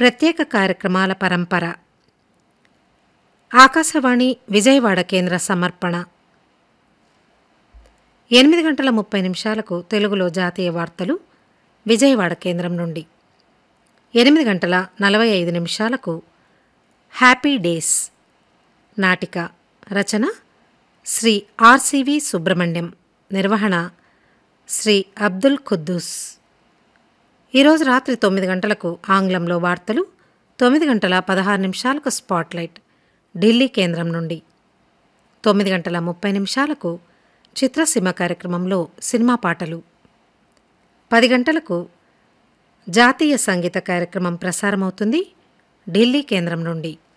ప్రత్యేక కార్యక్రమాల పరంపర ఆకాశవాణి విజయవాడ కేంద్ర సమర్పణ ఎనిమిది గంటల ముప్పై నిమిషాలకు తెలుగులో జాతీయ వార్తలు విజయవాడ కేంద్రం నుండి ఎనిమిది గంటల నలభై ఐదు నిమిషాలకు హ్యాపీ డేస్ నాటిక రచన శ్రీ ఆర్సివి సుబ్రహ్మణ్యం నిర్వహణ శ్రీ అబ్దుల్ ఖుద్దూస్ ఈరోజు రాత్రి తొమ్మిది గంటలకు ఆంగ్లంలో వార్తలు తొమ్మిది గంటల పదహారు నిమిషాలకు స్పాట్లైట్ ఢిల్లీ కేంద్రం నుండి తొమ్మిది గంటల ముప్పై నిమిషాలకు చిత్రసీమ కార్యక్రమంలో సినిమా పాటలు పది గంటలకు జాతీయ సంగీత కార్యక్రమం ప్రసారమవుతుంది ఢిల్లీ కేంద్రం నుండి